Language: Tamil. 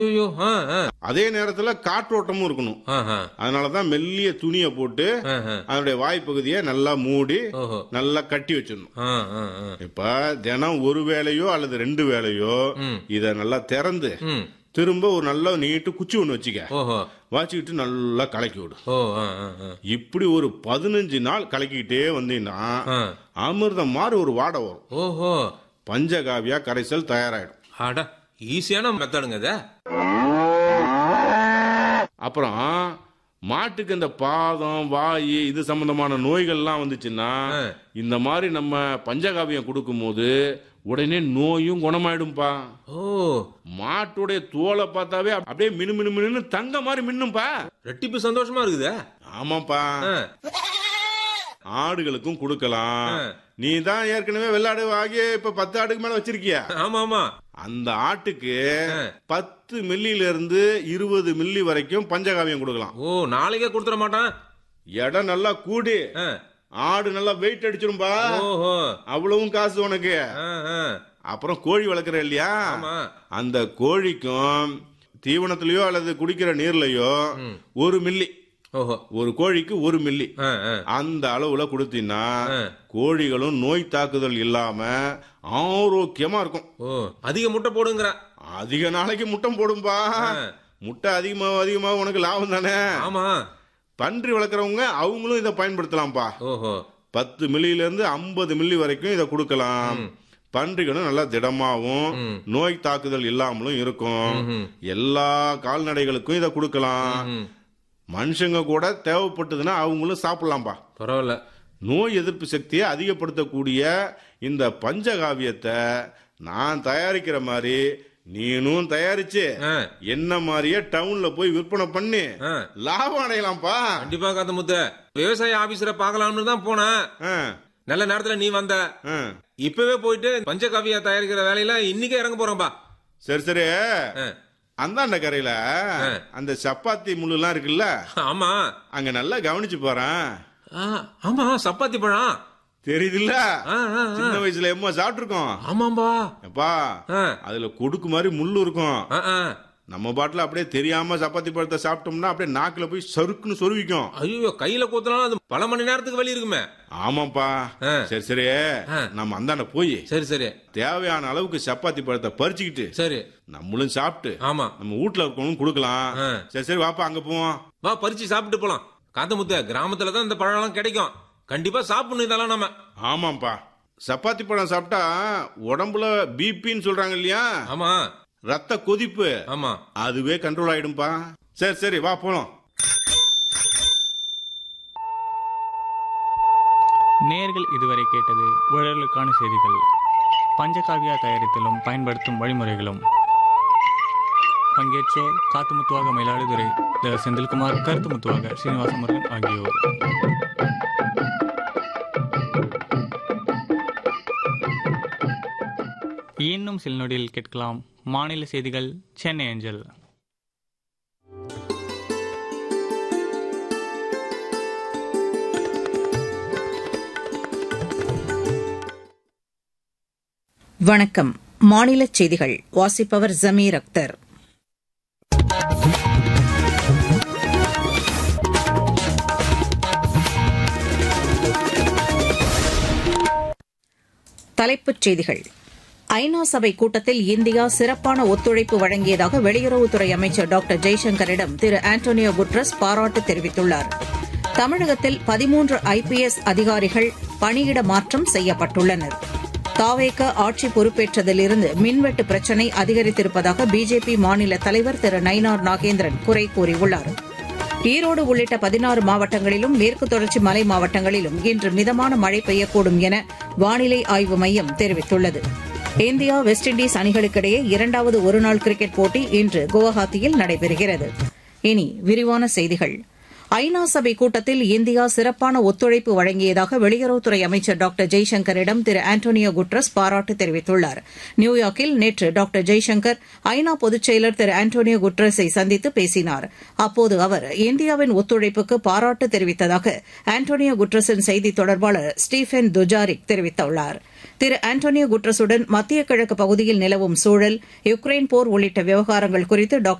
ஐயோ ஆ ஆ அதே நேரத்துல காற்றோட்டமும் இருக்கணும் ஆஹா அதனாலதான் மெல்லிய துணியை போட்டு ஆஹா. அதனுடைய வாய்ப்பகுதியை நல்லா மூடி ஓஹோ நல்லா கட்டி வச்சிடணும் ஆ ஆ ஆ இப்ப தினம் ஒரு வேலையோ அல்லது ரெண்டு வேலையோ ம். இத நல்லா திறந்து ம் திரும்ப ஒரு நல்ல நீட்டு குச்சி ஒண்ணு வச்சுக்க ஓஹோ வச்சுக்கிட்டு நல்லா கலக்கி விடு ஓ ஆ ஆ ஆ இப்படி ஒரு பதினஞ்சு நாள் கலக்கிக்கிட்டே வந்தீங்கன்னா ஆ அமிர்தம் மாதிரி ஒரு வாடை வரும் ஓஹோ பஞ்சகாவியா கரைசல் தயாராயிடும் அட ஈஸியான மெத்தடுங்க இது அப்புறம் மாட்டுக்கு இந்த பாதம் வாய் இது சம்பந்தமான நோய்கள்லாம் வந்துச்சுன்னா ஆ. இந்த மாதிரி நம்ம பஞ்சகாவியம் கொடுக்கும்போது உடனே நோயும் குணமாயிடும்பா ஓ மாட்டுடைய தோலை பார்த்தாவே அப்படியே மினு மினு மினுன்னு தங்க மாதிரி மின்னும்பா ரெட்டிப்பு சந்தோஷமா இருக்குதே ஆமாப்பா ஆ, ஆடுகளுக்கும் கொடுக்கலாம் ஆ. நீ தான் ஏற்கனவே வெள்ளாடு ஆகி இப்ப பத்து ஆடுக்கு மேல வச்சிருக்கிய ஆமா ஆமா அந்த ஆட்டுக்கு ஆ. பத்து மில்லியில இருந்து இருபது மில்லி வரைக்கும் பஞ்சகாவியம் கொடுக்கலாம் ஓ நாளைக்கே கொடுத்துட மாட்டான் இடம் நல்லா கூடி ஆ, ஆடு நல்லா வெயிட் அடிச்சிரும்பா ஓஹோ அவ்வளவும் காசு உனக்கு ஆ, ஆ, அப்புறம் கோழி வளர்க்குற இல்லையா ஆமா அந்த கோழிக்கும் தீவனத்திலயோ அல்லது குடிக்கிற நீர்லயோ ஒரு மில்லி ஓஹோ ஒரு கோழிக்கு ஒரு மில்லி ஆ, ஆ, அந்த அளவுல கொடுத்தீங்கன்னா ஆ. கோழிகளும் நோய் தாக்குதல் இல்லாம ஆரோக்கியமா இருக்கும் ஓ அதிக முட்டை போடுங்கிற அதிக நாளைக்கு முட்டை போடும்பா முட்டை அதிகமா அதிகமா உனக்கு லாபம் தானே ஆமா பன்றி வளர்க்குறவங்க அவங்களும் இதை பயன்படுத்தலாம்ப்பா ஓஹோ பத்து மில்லியில இருந்து ஐம்பது மில்லி வரைக்கும் இதை கொடுக்கலாம் பன்றிகளும் நல்லா திடமாவும் ம். நோய் தாக்குதல் இல்லாமலும் இருக்கும் ம்ஹும். எல்லா கால்நடைகளுக்கும் இதை கொடுக்கலாம் ம், மனுஷங்க கூட தேவைப்பட்டதுன்னா அவங்களும் சாப்பிடலாம்பா பரவாயில்ல நோய் எதிர்ப்பு சக்தியை அதிகப்படுத்தக்கூடிய இந்த பஞ்சகாவியத்தை நான் தயாரிக்கிற மாதிரி நீனும் தயாரிச்சு ஆ, என்ன மாதிரியே டவுன்ல போய் விற்பனை பண்ணி ஆ. லாபம் அடையலாம்ப்பா கண்டிப்பா காத்த முத்த விவசாய ஆபீசரை பார்க்கலாம்னு தான் போனேன் ஆ, நல்ல நேரத்துல நீ வந்த ஆ. இப்பவே போயிட்டு பஞ்சகாவியா தயாரிக்கிற வேலையில இன்னைக்கே இறங்க போறோம்பா சரி சரி ஆ, அந்தாண்ட கரையில அந்த சப்பாத்தி முள்ளுலாம் இருக்குல்ல ஆமா அங்க நல்லா கவனிச்சு போறேன் ஆ, ஆமா சப்பாத்தி பழம் தெரியுதுல்ல ஆ, ஆ, ஆ. சின்ன வயசுல எம்மா சாப்பிட்டுருக்கோம் ஆமாம்பா எப்பா ஆ, அதுல கொடுக்கு மாதிரி முள்ளு இருக்கும் ஆ, ஆ. நம்ம பாட்டுல அப்படியே தெரியாம சப்பாத்தி பழத்தை சாப்பிட்டோம்னா அப்படியே நாக்குல போய் சறுக்குன்னு சொருவிக்கும் ஐயோ கையில கூத்தலாம் அது பல மணி நேரத்துக்கு வலி இருக்குமே ஆமாப்பா ஆ. சரி சரி ஆ. நம்ம அந்தாண்ட போய் சரி சரி தேவையான அளவுக்கு சப்பாத்தி பழத்தை பறிச்சுக்கிட்டு சரி நம்மளும் சாப்பிட்டு ஆமா நம்ம வீட்டுல இருக்கவங்களும் கொடுக்கலாம் ஆ. சரி சரி வாப்பா அங்க போவோம் வா பறிச்சு சாப்பிட்டு போலாம் காந்தமுத்த கிராமத்துல தான் இந்த பழம்லாம் கிடைக்கும் கண்டிப்பா சாப்பிடணும் இதெல்லாம் நம்ம ஆமாப்பா சப்பாத்தி பழம் சாப்பிட்டா உடம்புல பிபின்னு சொல்றாங்க இல்லையா ஆமா ரத்த கொதிப்பு ஆமா அதுவே கண்ட்ரோல் ஆயிடும்பா சரி சரி வா போலாம் நேர்கள் இதுவரை கேட்டது உழலுக்கான செய்திகள் பஞ்சகாவியா தயாரித்தலும் பயன்படுத்தும் வழிமுறைகளும் பங்கேற்றோர் காத்துமுத்துவாக மயிலாடுதுறை த. செந்தில்குமார் கருத்துமுத்துவாக ஸ்ரீனிவாச முருகன் ஆகியோர் இன்னும் சில நொடியில் கேட்கலாம் மாநில செய்திகள் சென்னை அஞ்சல் வணக்கம் மாநில செய்திகள் வாசிப்பவர் ஜமீர் அக்தர் தலைப்புச் செய்திகள் ஐநா சபை கூட்டத்தில் இந்தியா சிறப்பான ஒத்துழைப்பு வழங்கியதாக வெளியுறவுத்துறை அமைச்சர் டாக்டர் ஜெய்சங்கரிடம் திரு ஆண்டோனியோ குட்ரஸ் பாராட்டு தெரிவித்துள்ளார் தமிழகத்தில் பதிமூன்று ஐபிஎஸ் அதிகாரிகள் பணியிட மாற்றம் செய்யப்பட்டுள்ளனர் தாவேக ஆட்சி பொறுப்பேற்றதிலிருந்து மின்வெட்டு பிரச்சினை அதிகரித்திருப்பதாக பிஜேபி மாநில தலைவர் திரு நயினார் நாகேந்திரன் குறை கூறியுள்ளார் ஈரோடு உள்ளிட்ட பதினாறு மாவட்டங்களிலும் மேற்கு தொடர்ச்சி மலை மாவட்டங்களிலும் இன்று மிதமான மழை பெய்யக்கூடும் என வானிலை ஆய்வு மையம் தெரிவித்துள்ளது இந்தியா வெஸ்ட் இண்டீஸ் அணிகளுக்கிடையே இரண்டாவது ஒருநாள் கிரிக்கெட் போட்டி இன்று குவஹாத்தியில் நடைபெறுகிறது இனி விரிவான செய்திகள் ஐநா சபை கூட்டத்தில் இந்தியா சிறப்பான ஒத்துழைப்பு வழங்கியதாக வெளியுறவுத்துறை அமைச்சர் டாக்டர் ஜெய்சங்கரிடம் திரு ஆண்டோனியோ குட்ரஸ் பாராட்டு தெரிவித்துள்ளார் நியூயார்க்கில் நேற்று டாக்டர் ஜெய்சங்கர் ஐநா பொதுச் செயலர் திரு ஆண்டோனியோ குட்ரஸை சந்தித்து பேசினார் அப்போது அவர் இந்தியாவின் ஒத்துழைப்புக்கு பாராட்டு தெரிவித்ததாக ஆண்டோனியோ குட்ரஸின் செய்தித் தொடர்பாளர் ஸ்டீஃபன் துஜாரிக் தெரிவித்துள்ளார் திரு ஆண்டோனியோ குட்ரஸுடன் மத்திய கிழக்கு பகுதியில் நிலவும் சூழல் யுக்ரைன் போர் உள்ளிட்ட விவகாரங்கள் குறித்து டாக்டர்